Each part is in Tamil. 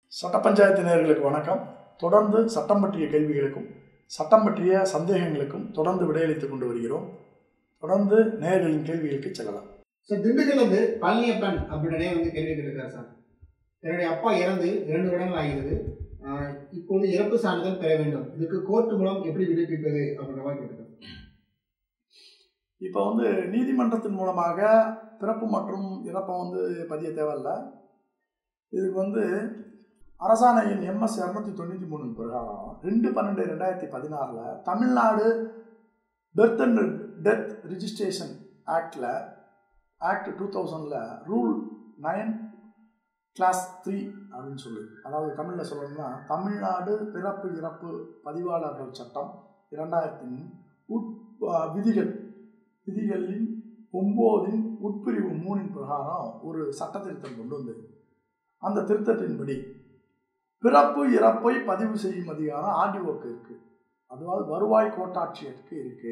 சட்ட பஞ்சாயத்து நேயர்களுக்கு வணக்கம் தொடர்ந்து சட்டம் பற்றிய கேள்விகளுக்கும் சட்டம் பற்றிய சந்தேகங்களுக்கும் தொடர்ந்து விடையளித்துக் கொண்டு வருகிறோம் தொடர்ந்து நேயர்களின் கேள்விகளுக்கு செல்லலாம் சார் திண்டுக்கல் வந்து பழனியப்பன் அப்படின்னே வந்து கேள்வி கேட்டிருக்காரு சார் என்னுடைய அப்பா இறந்து இரண்டு வருடங்கள் ஆகிறது ஆஹ் இப்போது இறப்பு சான்றிதழ் பெற வேண்டும் இதுக்கு கோர்ட் மூலம் எப்படி விண்ணப்பிப்பது அப்படின்ற மாதிரி கேட்டிருக்காரு இப்போ வந்து நீதிமன்றத்தின் மூலமாக பிறப்பு மற்றும் இறப்பை வந்து பதிய தேவையில்ல இதுக்கு வந்து அரசாணையின் எம்எஸ் இரநூத்தி தொண்ணூற்றி மூணு பிரகாரம் ரெண்டு பன்னெண்டு ரெண்டாயிரத்தி பதினாறில் Tamil Nadu birth and death registration ஆக்டில் ஆக்ட் டூ தௌசண்டில் ரூல் நைன் கிளாஸ் த்ரீ அப்படின்னு சொல்லி அதாவது தமிழில் சொல்லணும்னா தமிழ்நாடு பிறப்பு இறப்பு பதிவாளர்கள் சட்டம் இரண்டாயிரத்தின் உட் அஹ் விதிகள் விதிகளின் ஒம்போதின் உட்பிரிவு மூணின் பிரகாரம் ஒரு சட்ட திருத்தம் கொண்டு வந்தது அந்த திருத்தத்தின்படி பிறப்பு இறப்பை பதிவு செய்யும் அதிகாரம் ஆர்டிஓக்கு இருக்கு அதாவது வருவாய் கோட்டாட்சியருக்கு இருக்கு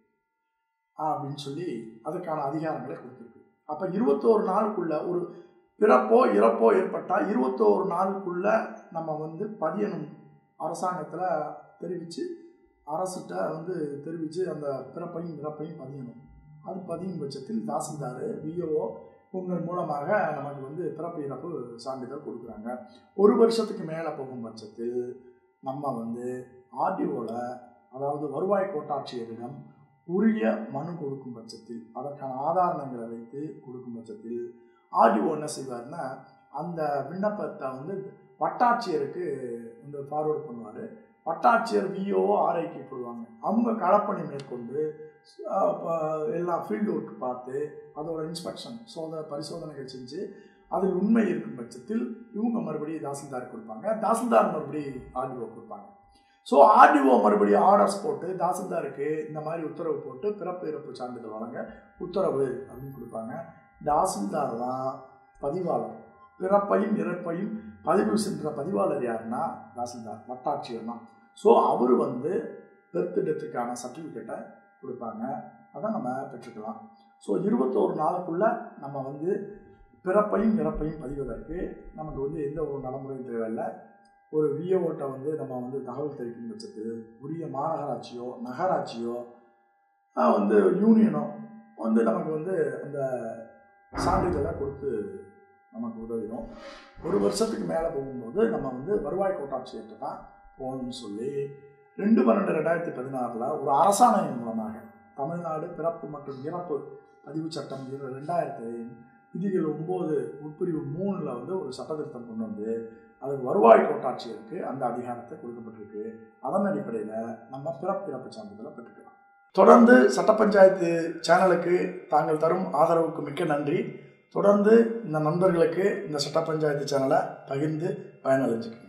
அப்படின்னு சொல்லி அதுக்கான அதிகாரங்களை கொடுத்துருக்கு அப்போ இருபத்தோரு நாளுக்குள்ள ஒரு பிறப்போ இறப்போ ஏற்பட்டால் இருபத்தோரு நாளுக்குள்ள நம்ம வந்து பதியணும் அரசாங்கத்தில் தெரிவித்து அரசுகிட்ட வந்து தெரிவித்து அந்த பிறப்பையும் இறப்பையும் பதியணும் அது பதியும் பட்சத்தில் தாசில்தார் விஓஓ உங்கள் மூலமாக நமக்கு வந்து பிறப்பு இறப்பு சான்றிதழ் கொடுக்குறாங்க ஒரு வருஷத்துக்கு மேலே போகும் பட்சத்தில் நம்ம வந்து ஆர்டிஓவில் அதாவது வருவாய் கோட்டாட்சியரிடம் உரிய மனு கொடுக்கும் பட்சத்தில் அதற்கான ஆதாரங்களை வைத்து கொடுக்கும் பட்சத்தில் ஆர்டிஓ என்ன செய்வார்னா அந்த விண்ணப்பத்தை வந்து வட்டாட்சியருக்கு வந்து ஃபார்வேர்டு பண்ணுவார் வட்டாட்சியர் விஓஓ ஆர்ஐக்கு போடுவாங்க அவங்க களப்பணி மேற்கொண்டு அஹ், ப- எல்லாம் ஃபீல்டு ஒர்க் பார்த்து அதோட இன்ஸ்பெக்ஷன் சோத பரிசோதனைகள் செஞ்சு அதில் உண்மை இருக்கும் பட்சத்தில் இவங்க மறுபடியும் தாசில்தார் கொடுப்பாங்க தாசில்தார் மறுபடியும் ஆர்டிஓ கொடுப்பாங்க ஸோ ஆர்டிஓ மறுபடியும் ஆர்டர்ஸ் போட்டு தாசில்தாருக்கு இந்த மாதிரி உத்தரவு போட்டு பிறப்பு இறப்பு சான்றிதழ் வழங்க உத்தரவு அப்படின்னு கொடுப்பாங்க தாசில்தார் தான் பதிவாளர் பிறப்பையும் இறப்பையும் பதிவு சென்ற பதிவாளர் யாருன்னா தாசில்தார் வட்டாட்சியர் தான் ஸோ அவர் வந்து பெர்த் டெத்துக்கான சர்டிஃபிகேட்டை கொடுப்பாங்க அதை நம்ம பெற்றுக்கலாம் ஸோ இருபத்தோரு நாளுக்குள்ளே நம்ம வந்து பிறப்பையும் இறப்பையும் பதிவதற்கு நமக்கு வந்து எந்த ஒரு நடைமுறையும் தேவையில்லை ஒரு விஓட்ட வந்து நம்ம வந்து தகவல் தெரிவிக்கும் பட்சத்தில் உரிய மாநகராட்சியோ நகராட்சியோ ஆஹ் வந்து யூனியனோ வந்து நமக்கு வந்து அந்த சான்றிதழை கொடுத்து நமக்கு உதவிடும் ஒரு வருஷத்துக்கு மேலே போகும்போது நம்ம வந்து வருவாய் கோட்டாட்சியர்கிட்ட தான் போகணும்னு சொல்லி ரெண்டு பன்னெண்டு ரெண்டாயிரத்தி பதினாறில் ஒரு அரசாணையின் மூலமாக தமிழ்நாடு பிறப்பு மற்றும் இறப்பு பதிவு சட்டம் இரு- ரெண்டாயிரத்தி விதிகள் ஒம்பது உட்பிரிவு மூணில் வந்து ஒரு சட்டத்திருத்தம் கொண்டு வந்து அது வருவாய் கோட்டாட்சியருக்கு அந்த அதிகாரத்தை கொடுக்கப்பட்டிருக்கு அதன் அடிப்படையில் நம்ம பிறப்பு இறப்பு சான்றிதழை பெற்றுக்கலாம் தொடர்ந்து சட்ட பஞ்சாயத்து சேனலுக்கு தாங்கள் தரும் ஆதரவுக்கு மிக்க நன்றி தொடர்ந்து இந்த நண்பர்களுக்கு இந்த சட்ட பஞ்சாயத்து சேனலை பகிர்ந்து பயனடைஞ்சுக்கோங்க